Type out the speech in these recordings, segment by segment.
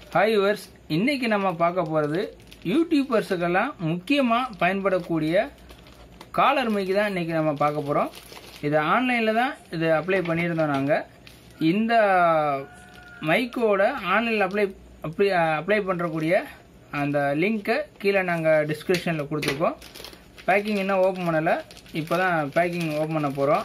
hi viewers இன்னைக்கு நம்ம பார்க்க போகிறது யூடியூபர்ஸுக்கெல்லாம் முக்கியமாக பயன்படக்கூடிய காலர் மைக்கு தான் இன்னைக்கு நம்ம பார்க்க போகிறோம் இது ஆன்லைனில் தான் இது அப்ளை பண்ணியிருந்தோம் நாங்கள் இந்த மைக்கோட ஆன்லைனில் அப்ளை அப்ளை அப்ளை பண்ணுறக்கூடிய அந்த லிங்க்கை கீழே நாங்கள் டிஸ்கிரிப்ஷனில் கொடுத்துருக்கோம் பேக்கிங் இன்னும் ஓப்பன் பண்ணலை இப்போ தான் பேக்கிங் ஓப்பன் பண்ண போகிறோம்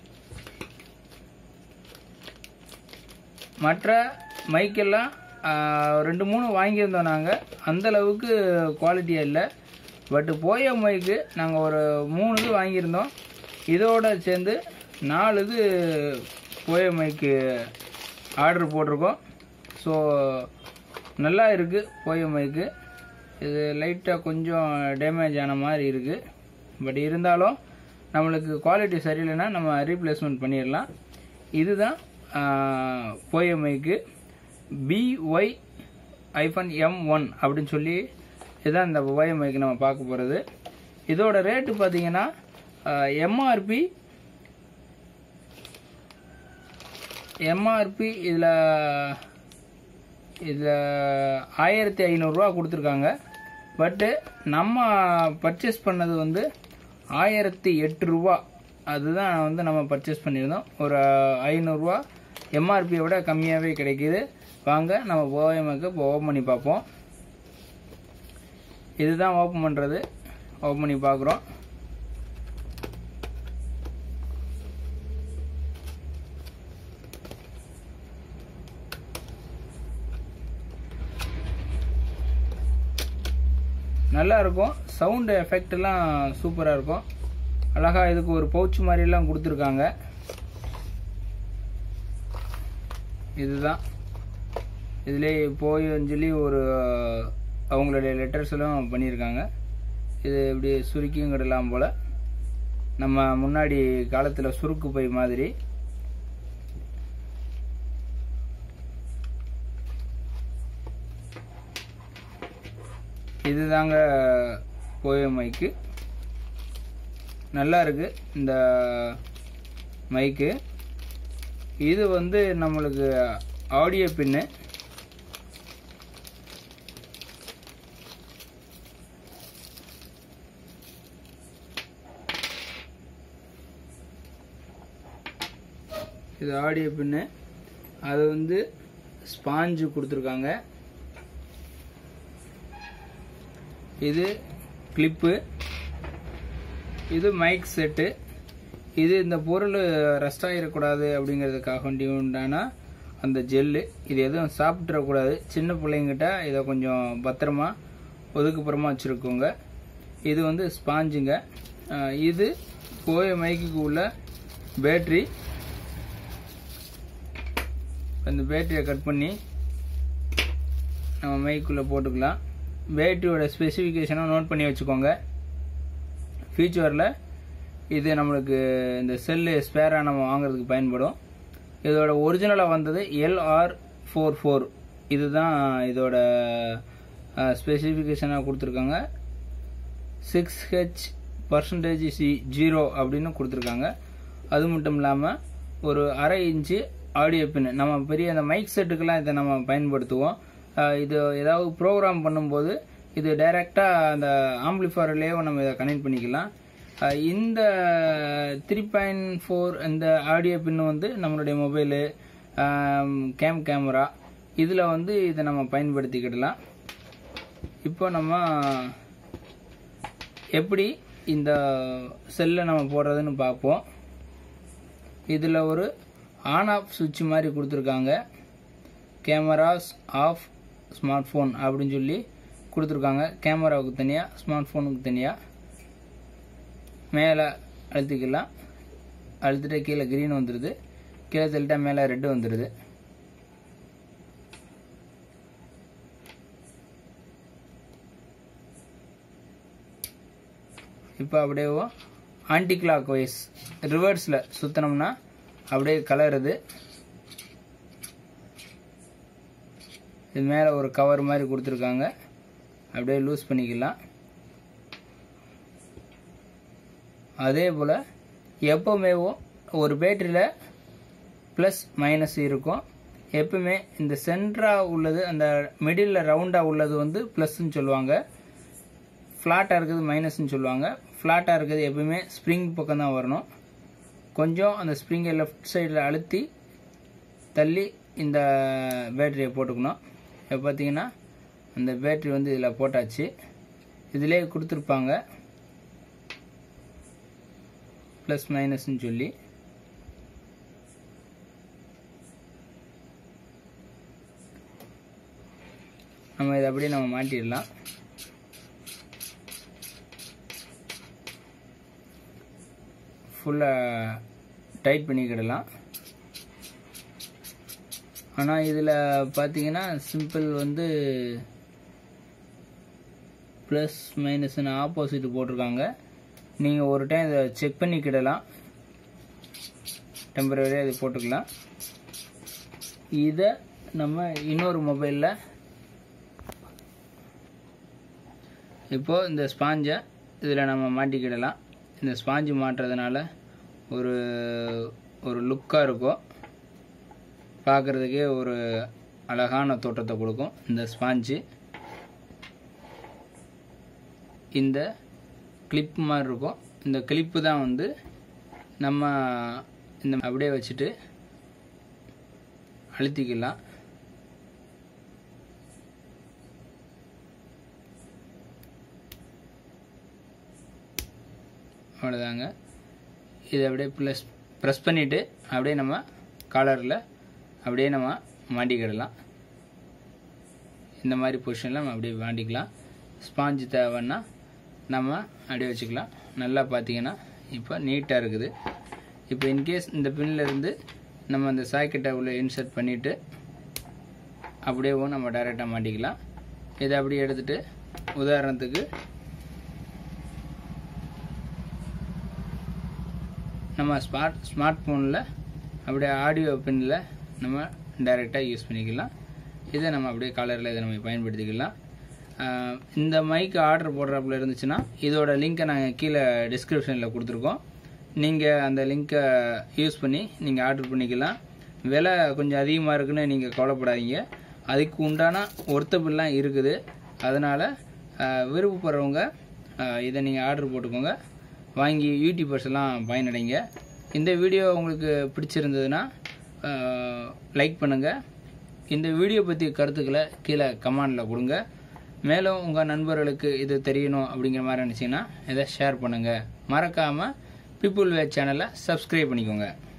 மற்ற மைக்கெல்லாம் ஆஹ், ரெண்டு மூணு வாங்கியிருந்தோம் நாங்கள் அந்த அளவுக்கு குவாலிட்டியாக இல்லை பட் போய மைக்கு நாங்கள் ஒரு மூணு இது வாங்கியிருந்தோம் இதோட சேர்ந்து நாலு இது போய மைக்கு ஆர்டர் போட்டிருக்கோம் ஸோ நல்லா இருக்குது போய மைக்கு இது லைட்டாக கொஞ்சம் டேமேஜ் ஆன மாதிரி இருக்குது பட் இருந்தாலும் நம்மளுக்கு குவாலிட்டி சரியில்லைன்னா நம்ம ரீப்ளேஸ்மெண்ட் பண்ணிடலாம் இதுதான் Boya mic BY hyphen M one அப்படின்னு சொல்லி இதுதான் இந்த போய மைக்கு நம்ம பார்க்க போகிறது இதோட ரேட்டு பார்த்தீங்கன்னா எம்ஆர்பி எம்ஆர்பி இதில் இதில் ஆயிரத்தி ஐநூறுரூவா கொடுத்துருக்காங்க பட்டு நம்ம பர்ச்சேஸ் பண்ணது வந்து ஆயிரத்தி எட்டு ரூபா அதுதான் வந்து நம்ம பர்ச்சேஸ் பண்ணியிருந்தோம் ஒரு ஐநூறுரூவா எம்ஆர்பியை விட கம்மியாகவே கிடைக்கிது வாங்க நம்ம போயமக்கு இப்போ ஓப்பன் பண்ணி பார்ப்போம் இதுதான் ஓப்பன் பண்ணுறது ஓப்பன் பண்ணி பார்க்குறோம் நல்லா இருக்கும் சவுண்டு எஃபெக்ட்லாம் சூப்பராக இருக்கும் அழகாக இதுக்கு ஒரு பவுச் மாதிரிலாம் கொடுத்துருக்காங்க இதுதான் இதிலே போயின்னு சொல்லி ஒரு அவங்களுடைய லெட்டர்ஸ் எல்லாம் பண்ணியிருக்காங்க இது இப்படி சுருக்கிங்கிடலாம் போல் நம்ம முன்னாடி காலத்தில் சுருக்கு பை மாதிரி இதுதாங்க போய மைக்கு நல்லா இருக்கு இந்த மைக்கு இது வந்து நம்மளுக்கு ஆடியோ பின்னு இது ஆடியோ பின்னு அது வந்து ஸ்பாஞ்சு கொடுத்துருக்காங்க இது கிளிப்பு இது மைக் செட்டு இது இந்த பொருள் ரஸ்ட் ஆகிடக்கூடாது அப்படிங்கிறதுக்காக வேண்டி உண்டான அந்த ஜெல்லு இது எதுவும் சாப்பிட்றக்கூடாது சின்ன பிள்ளைங்கிட்ட இதை கொஞ்சம் பத்திரமா ஒதுக்குப்புறமா வச்சுருக்கோங்க இது வந்து ஸ்பாஞ்சுங்க அஹ் இது போய மைக்குக்கு உள்ள பேட்ரி இந்த பேட்டரியை கட் பண்ணி நம்ம மைக்குள்ளே போட்டுக்கலாம் பேட்டரியோட ஸ்பெசிஃபிகேஷனை நோட் பண்ணி வச்சுக்கோங்க ஃபியூச்சரில் இது நம்மளுக்கு இந்த செல்லு ஸ்பேராக நம்ம வாங்குறதுக்கு பயன்படும் இதோட ஒரிஜினலாக வந்தது எல்ஆர் ஃபோர் ஃபோர் இதுதான் இதோட ஸ்பெசிஃபிகேஷனாக கொடுத்துருக்காங்க six H percentage C zero அப்படின்னு கொடுத்துருக்காங்க அது மட்டும் இல்லாமல் ஒரு அரை இன்ச்சு ஆடியோ பின் நம்ம பெரிய அந்த மைக் செட்டுக்கெல்லாம் இதை நம்ம பயன்படுத்துவோம் அஹ் இது ஏதாவது ப்ரோக்ராம் பண்ணும்போது இது டைரெக்டாக அந்த ஆம்பிளிஃபயர்லேயே நம்ம இதை கனெக்ட் பண்ணிக்கலாம் அஹ் இந்த த்ரீ பாயிண்ட் ஃபோர் இந்த ஆடியோ பின்னு வந்து நம்மளுடைய மொபைலு கேம் கேமரா இதில் வந்து இதை நம்ம பயன்படுத்திக்கிடலாம் இப்போ நம்ம எப்படி இந்த செல்லை நம்ம போடுறதுன்னு பார்ப்போம் இதில் ஒரு ஆன் ஆஃப் சுவிட்ச் மாதிரி கொடுத்துருக்காங்க கேமராஸ் ஆஃப் ஸ்மார்ட் ஃபோன் அப்படின்னு சொல்லி கொடுத்துருக்காங்க கேமராவுக்கு தனியாக ஸ்மார்ட் ஃபோனுக்கு தனியாக மேலே அழுத்திக்கலாம் அழுத்திட்டு கீழே க்ரீன் வந்துடுது கீழே தள்ளிட்டா மேலே ரெட்டு வந்துடுது இப்போ அப்படியே ஆன்டி கிளாக் வைஸ் ரிவர்ஸில் சுற்றினோம்னா அப்படியே கலருது இது மேலே ஒரு கவர் மாதிரி கொடுத்துருக்காங்க அப்படியே லூஸ் பண்ணிக்கலாம் அதே போல் எப்போவுமே ஒரு பேட்டரியில் ப்ளஸ் மைனஸ் இருக்கும் எப்பவுமே இந்த சென்டராக உள்ளது அந்த மிடில் ரவுண்டாக உள்ளது வந்து ப்ளஸ்ன்னு சொல்லுவாங்க ஃப்ளாட்டாக இருக்கிறது மைனஸ்ன்னு சொல்லுவாங்க ஃப்ளாட்டாக இருக்கிறது எப்பவுமே ஸ்ப்ரிங் பக்கம் தான் வரணும் கொஞ்சம் அந்த ஸ்ப்ரிங்கை லெஃப்ட் சைடில் அழுத்தி தள்ளி இந்த பேட்டரியை போட்டுக்கணும் இப்போ பார்த்தீங்கன்னா அந்த பேட்டரி வந்து இதில் போட்டாச்சு இதிலே கொடுத்துருப்பாங்க ப்ளஸ் மைனஸ்ன்னு சொல்லி நம்ம இதை அப்படியே நம்ம மாட்டிடலாம் ஃபுல்லாக டைட் பண்ணிக்கிடலாம் ஆனால் இதில் பார்த்தீங்கன்னா சிம்பிள் வந்து ப்ளஸ் மைனஸ்னு ஆப்போசிட் போட்டிருக்காங்க நீங்கள் ஒரு டைம் இதை செக் பண்ணிக்கிடலாம் டெம்பரரியாக இது போட்டுக்கலாம் இதை நம்ம இன்னொரு மொபைலில் இப்போது இந்த ஸ்பாஞ்சை இதில் நம்ம மாட்டிக்கிடலாம் இந்த ஸ்பாஞ்சு மாட்டுறதுனால ஒரு ஒரு லுக்காக இருக்கும் பார்க்குறதுக்கே ஒரு அழகான தோற்றத்தை கொடுக்கும் இந்த ஸ்பாஞ்சு இந்த கிளிப் மாதிரி இருக்கும் இந்த கிளிப்பு தான் வந்து நம்ம இந்த அப்படியே வச்சுட்டு அழுத்திக்கலாம் அவ்வளோதாங்க இதை அப்படியே ப்ளஸ் ப்ரெஸ் பண்ணிவிட்டு அப்படியே நம்ம காலரில் அப்படியே நம்ம மாட்டிக்கிடலாம் இந்த மாதிரி பொசிஷனில் நம்ம அப்படியே மாட்டிக்கலாம் ஸ்பாஞ்சு தேவைன்னா நம்ம அப்படியே வச்சுக்கலாம் நல்லா பார்த்தீங்கன்னா இப்போ நீட்டாக இருக்குது இப்போ இன்கேஸ் இந்த பின்னில் இருந்து நம்ம அந்த சாக்கெட்டை உள்ள இன்சர்ட் பண்ணிவிட்டு அப்படியேவும் நம்ம டைரெக்டாக மாட்டிக்கலாம் இதை அப்படியே எடுத்துகிட்டு உதாரணத்துக்கு நம்ம ஸ்மார்ட் ஸ்மார்ட் ஃபோனில் அப்படியே ஆடியோ பின்னில் நம்ம டைரெக்டாக யூஸ் பண்ணிக்கலாம் இதை நம்ம அப்படியே காலரில் இதை நம்ம பயன்படுத்திக்கலாம் ஆஹ் இந்த மைக் ஆர்டர் போடுறாப்புல இருந்துச்சுன்னா இதோட லிங்க்கை நாங்கள் கீழே டிஸ்கிரிப்ஷனில் கொடுத்துருக்கோம் நீங்கள் அந்த லிங்க்கை யூஸ் பண்ணி நீங்கள் ஆர்டர் பண்ணிக்கலாம் விலை கொஞ்சம் அதிகமாக இருக்குன்னு நீங்கள் கவலைப்படாதீங்க அதுக்கு உண்டான ஒர்த்தபிள்லாம் இருக்குது அதனால் விருப்பப்படுறவங்க ஆஹ் இதை நீங்கள் ஆர்டர் போட்டுக்கோங்க வாங்கி யூடியூபர்ஸ் எல்லாம் பயனடைங்க இந்த வீடியோ உங்களுக்கு பிடிச்சிருந்ததுன்னா லைக் பண்ணுங்கள் இந்த வீடியோ பற்றி கருத்துக்களை கீழே கமெண்டில் கொடுங்க மேலும் உங்கள் நண்பர்களுக்கு இது தெரியணும் அப்படிங்கிற மாதிரி இருந்துச்சுன்னா இதை ஷேர் பண்ணுங்கள் மறக்காமல் பீப்புள் வே சேனலை சப்ஸ்கிரைப் பண்ணிக்கோங்க